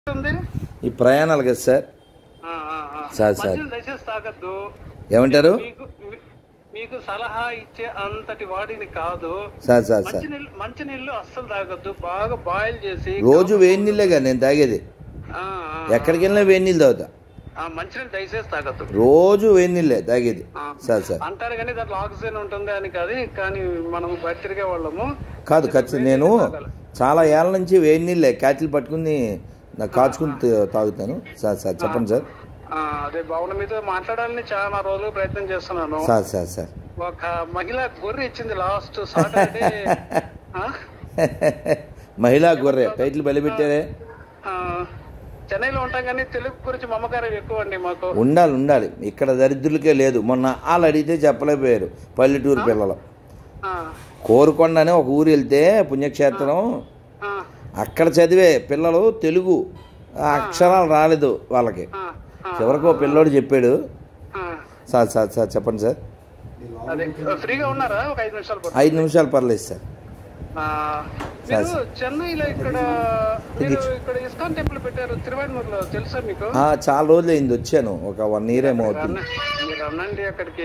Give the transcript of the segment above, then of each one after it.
ఉంది ఈ ప్రయాణాలు కదా సార్ ఆ, ఆ, ఆ. Sir, sir. మంచినీళ్ళు దయచేసి తాగద్దు ఏమంటారు మీకు మీకు సలహా ఇచ్చే అంతటి వాడిని కాదు సార్ సార్ సార్ మంచినీళ్ళు మంచినీళ్ళు అస్సలు తాగద్దు బాగా బాయిల్ చేసి రోజు వేడి నీళ్ళే కదా నేను తాగేది ఆ, ఆ, ఎక్కడికి వెళ్ళినా వేడి నీళ్ళు తాగుతా ఆ, మంచినీళ్ళు దయచేసి తాగద్దు రోజు వేడి నీళ్ళే తాగేది ఆ. సార్ సార్ అంటారు కానీ దాంట్లో ఆక్సిజన్ ఉంటుంది అని కాదు కానీ మనం బయట తిరిగే వాళ్ళము కాదు ఖచ్చితంగా నేను చాలా ఏళ్ళ నుంచి వేడి నీళ్ళే క్యాటిల్ పట్టుకుని నాకు కాచుకుని తా- తాగుతాను సార్ సార్ చెప్పండి సార్ ఆ, అదే భావన మీతో మాట్లాడాలని చాలా రోజులు ప్రయత్నం చేస్తున్నాను సార్ సార్ సార్ ఒక మహిళ గొర్రె ఇచ్చింది లాస్ట్ సాటర్డే ఆ? మహిళా గొర్రె టైటిల్ బలిపెట్టారే ఆ, చెన్నైలో ఉంటాం కానీ తెలుగు గురించి మమకారం ఎక్కువ అండి మాకు ఉండాలి ఉండాలి ఇక్కడ దరిద్రులకే లేదు మొన్న వాళ్ళు అడిగితే చెప్పలేకపోయారు పల్లెటూరు పిల్లలు ఆ, కోరుకొండ అని ఒక ఊరు వెళ్తే పుణ్యక్షేత్రం ఆ, అక్కడ చదివే పిల్లలు తెలుగు ఆ అక్షరాలు రాలేదు వాళ్ళకి ఆ, ఆ, చివరికి ఓ పిల్లోడు చెప్పాడు ఆ. సార్ సార్ సార్ చెప్పండి సార్ అదే ఫ్రీగా ఉన్నారా ఒక ఐదు నిమిషాలు పట్టు. ఐదు నిమిషాలు పర్లేదు సార్ ఆ, మీరు చెన్నైలో ఇక్కడ మీరు ఇక్కడ ఇస్కాన్ టెంపుల్ పెట్టారు తిరువణూరులో తెలుసా మీకు ఆ, చాలా రోజులు అయింది వచ్చాను ఒక వన్ ఇయర్ ఏమో అవుతుంది రన్న- మీరు అనండి అక్కడికి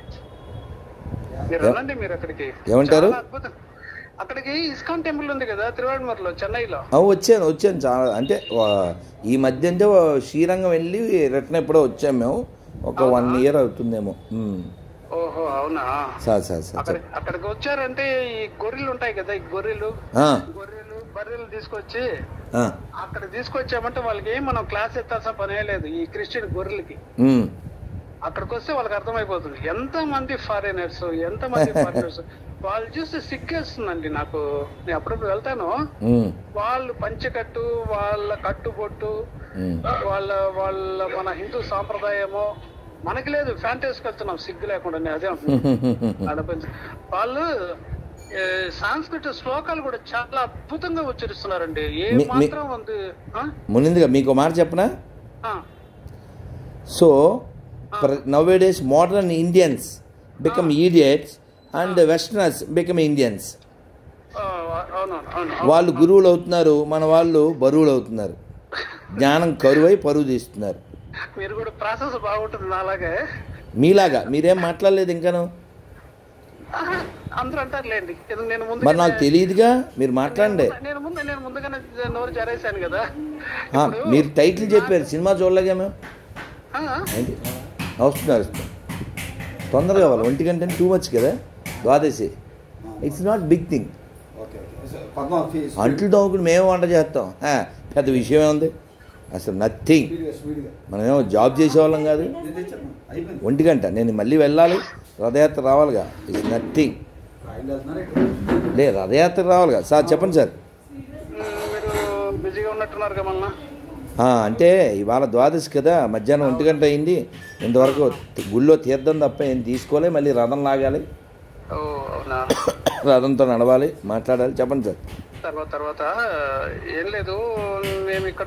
మీరు అనండి మీరు అక్కడికి ఏమంటారు? చాలా అద్భుతం అక్కడికి ఇస్కాన్ టెంపుల్ ఉంది కదా తిరువణూరులో చెన్నైలో ఆ, వచ్చాను వచ్చాను చాలా అంటే వా- ఈ మధ్య అంటే వా- శ్రీరంగం వెళ్ళి రిటర్న్ ఎప్పుడో వచ్చాము మేము ఒక వన్ ఇయర్ అవుతుందేమో ఉమ్. ఓహో అవునా సార్ సార్ సార్ అక్కడ అక్కడికి వచ్చారంటే ఈ గొర్రెలు ఉంటాయి కదా ఈ గొర్రెలు ఆ, గొర్రెలు బర్రెలు తీసుకొచ్చి ఆ, అక్కడ తీసుకొచ్చామంటే వాళ్ళకి ఏం మనం క్లాస్ ఎత్తాల్సిన పనే లేదు ఈ క్రిస్టియన్ గొర్రెలకి ఉమ్. అక్కడికి వస్తే వాళ్ళకి అర్థమైపోతుంది ఎంత మంది ఫారినర్స్ ఎంత మంది ఫారినర్స్ వాళ్ళు చూస్తే సిగ్గేస్తుందండి నాకు నేను అప్పుడప్పుడు వెళ్తాను ఉమ్. వాళ్ళు పంచకట్టు వాళ్ళ కట్టుబొట్టు ఉమ్. వాళ్ళ వాళ్ళ మన హిందూ సాంప్రదాయము మనకి లేదు ఫ్యాంటసీకి వెళ్తున్నాం సిగ్గు లేకుండా నేను అదే అంటున్నాను అనిపించి వాళ్ళు ఏ, సాంస్కృతిక శ్లోకాలు కూడా చాలా అద్భుతంగా ఉచ్చరిస్తున్నారండి ఏ మీ- మీ- మాత్రం ఉంది ఆ? మునిందిగా మీకు ఒక మాట చెప్పనా ఆ, so nowadays modern Indians become idiots and westerners become Indians ఆ, అవునవును అవును వాళ్ళు గురువులు అవుతున్నారు మన వాళ్ళు బరువులు అవుతున్నారు జ్ఞానం కరువై పరువు తీస్తున్నారు మీరు కూడా ప్రాసెస్ బాగుంటుంది నాలాగే మీలాగా మీరేం మాట్లాడలేదు ఇంకాను ఆహా, అందరూ అంటారులేండి ఇది నేను ముందు మరి నాకు తెలియదుగా మీరు మాట్లాడండి నేను ముందు నేను ముందుగానే నోరు జరేశాను కదా ఆ, మీరు టైటిల్ చెప్పారు సినిమా చూడలేగా మేము ఆ, ఏంటి వస్తున్నారు తొందరగా వాళ్ళు ఒంటి గంట టూ మచ్ కదా ద్వాదశి it's not big thing okay okay Padma fees అంట్లు తోముకుని మేము వంట చేస్తాం ఆ, పెద్ద విషయం ఏముంది అసలు నథింగ్ స్పీడ్గా స్పీడ్గా మనమేమో జాబ్ చేసేవాళ్ళం కాదు నేను తెచ్చాను అయిపోయింది ఒంటి గంట నేను మళ్ళీ వెళ్ళాలి రథయాత్ర రావాలిగా ఇట్స్ నథింగ్ ఆయన వెళ్తున్నారు ఇక్కడ లే రథయాత్ర రావాలిగా సార్ చెప్పండి సార్ మీరు బిజీగా ఉన్నట్టున్నారు కదా మళ్ళా ఆ, అంటే ఇవాళ ద్వాదశి కదా మధ్యాహ్నం ఒంటి గంట అయింది ఇంతవరకు గుళ్ళో తీర్థం తప్ప ఏం తీసుకోలే మళ్ళీ రథం లాగాలి ఓ అవునా రథంతో నడవాలి మాట్లాడాలి చెప్పండి సార్ తర్వాత తర్వాత ఏం లేదు మేము ఇక్కడ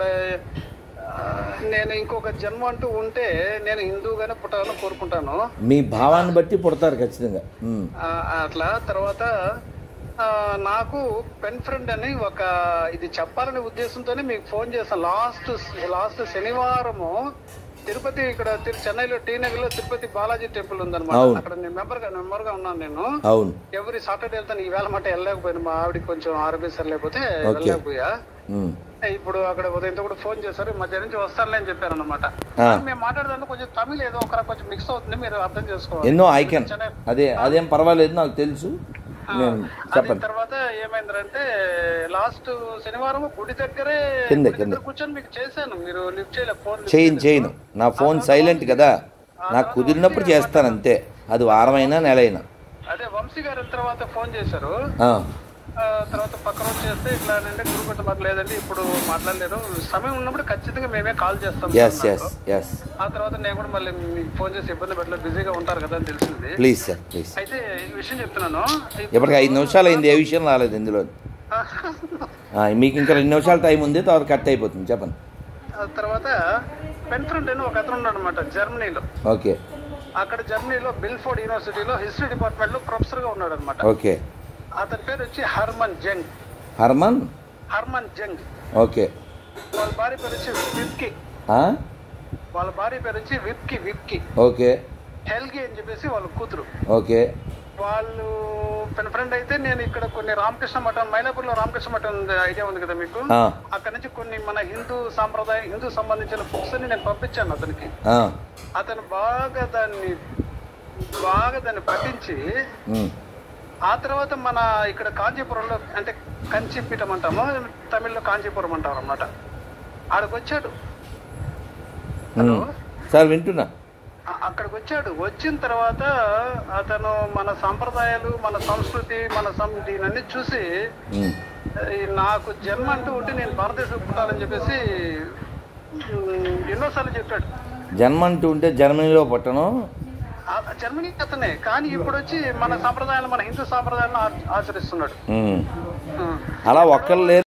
ఆ, నేను ఇంకొక జన్మ అంటూ ఉంటే నేను హిందూగానే పుట్టాలని కోరుకుంటాను మీ భావాన్ని బట్టి పుడతారు ఖచ్చితంగా ఉమ్. ఆ, అట్లా తర్వాత ఆ, నాకు పెన్ ఫ్రెండ్ అని ఒక ఇది చెప్పాలనే ఉద్దేశంతోనే మీకు ఫోన్ చేశాను లాస్ట్ లాస్ట్ శనివారము తిరుపతి ఇక్కడ తిరు- చెన్నైలో టీ నగర్ లో తిరుపతి బాలాజీ టెంపుల్ ఉందన్నమాట అవును. అక్కడ నేను మెంబర్ గా మెంబర్ గా ఉన్నాను నేను అవును ఎవరి సాటర్డే వెళ్తాను ఈ వేళ మాట వెళ్ళలేకపోయాను మా ఆవిడకి కొంచెం ఆరోగ్యం సరిలేకపోతే వెళ్ళలేకపోయా ఉమ్. ఇప్పుడు అక్కడ ఉదయంతో కూడా ఫోన్ చేశారు ఈ మధ్య నుంచి వస్తానులే అని చెప్పారు అనమాట ఆ. మేము మాట్లాడదాంట్లో కొంచెం తమిళ్ ఏదో ఒక కొంచెం మిక్స్ అవుతుంది మీరు అర్థం చేసుకోవాలి ఎన్నో ఐ కెన్ అదే అదేం పర్వాలేదు నాకు తెలుసు నేను అది చెప్పండి తర్వాత ఏమైందంటే లాస్ట్ శనివారం గుడి దగ్గరే కింద, గుడి కింద. దగ్గర కూర్చొని మీకు చేశాను మీరు లిఫ్ట్ చేయలే ఫోన్ lift చేయను చేయను నా ఫోన్ సైలెంట్ కదా నాకు కుదిరినప్పుడు చేస్తాను అంతే అది వారమైనా నెలైనా అదే వంశీ గారు తర్వాత ఫోన్ చేశారు ఆ, ఆ, తర్వాత పక్క రోజు చేస్తే ఇట్లా అంటే గురు పెట్ట మాకు లేదండి ఇప్పుడు మాట్లాడలేరు సమయం ఉన్నప్పుడు ఖచ్చితంగా మేమే కాల్ చేస్తాం ఎస్ ఎస్ ఎస్ ఆ తర్వాత నేను కూడా మళ్ళీ మీకు ఫోన్ చేసి ఇబ్బంది పెట్టలేదు బిజీగా ఉంటారు కదా అని తెలిసింది ప్లీజ్ సార్ ప్లీజ్ అయితే ఈ విషయం చెప్తున్నాను ఇప్పటికి ఐదు నిమిషాలు అయింది ఏ విషయం రాలేదు ఇందులో ఆ, మీకు ఇంకా రెండు నిమిషాలు టైం ఉంది తర్వాత కట్ అయిపోతుంది చెప్పండి ఆ తర్వాత పెన్ ఫ్రెండ్ అని ఒక అతను ఉన్నాడు అనమాట జర్మనీలో ఓకే అక్కడ జర్మనీలో బిల్ఫోర్డ్ యూనివర్సిటీలో హిస్టరీ డిపార్ట్మెంట్ లో ప్రొఫెసర్ గా ఉన్నాడు అనమాట ఓకే అతని పేరు వచ్చి Herman Jung Herman Herman Jung okay వాళ్ళ భార్య పేరు వచ్చి విప్కి ఆ? వాళ్ళ భార్య పేరు వచ్చి విప్కి విప్కి ఓకే హెల్గి అని చెప్పేసి వాళ్ళ కూతురు ఓకే వాళ్ళు పెన్ ఫ్రెండ్ అయితే నేను ఇక్కడ కొన్ని రామకృష్ణ మఠం మైలాపూర్లో రామకృష్ణ మఠం ఉంది, ఐడియా ఉంది కదా మీకు ఆ, అక్కడ నుంచి కొన్ని మన హిందూ సాంప్రదాయం హిందూ సంబంధించిన బుక్స్ ని నేను పంపించాను అతనికి ఆ, అతను బాగా దాన్ని బాగా దాన్ని పఠించి ఉమ్, ఆ తర్వాత మన ఇక్కడ కాంచీపురంలో అంటే కంచిపీఠం అంటాము తమిళ్లో కాంచీపురం అంటారు అనమాట ఆడికి వచ్చాడు హలో ఉమ్. సార్ వింటున్నా అ- అక్కడికి వచ్చాడు వచ్చిన తర్వాత అతను మన సంప్రదాయాలు మన సంస్కృతి మన సం దీనన్నీ చూసి ఉమ్, ఈ నాకు జన్మ అంటూ ఉంటే నేను భారతదేశం పుట్టాలని చెప్పేసి ఉమ్, ఎన్నోసార్లు చెప్పాడు జన్మ అంటూ ఉంటే జర్మనీలో పుట్టను ఆ- జర్మనీ అతనే కానీ ఇప్పుడు వచ్చి మన సాంప్రదాయాలు మన హిందూ సాంప్రదాయాలను ఆచ- ఆచరిస్తున్నాడు ఉమ్. ఉమ్. అలా ఒక్కరు లేరు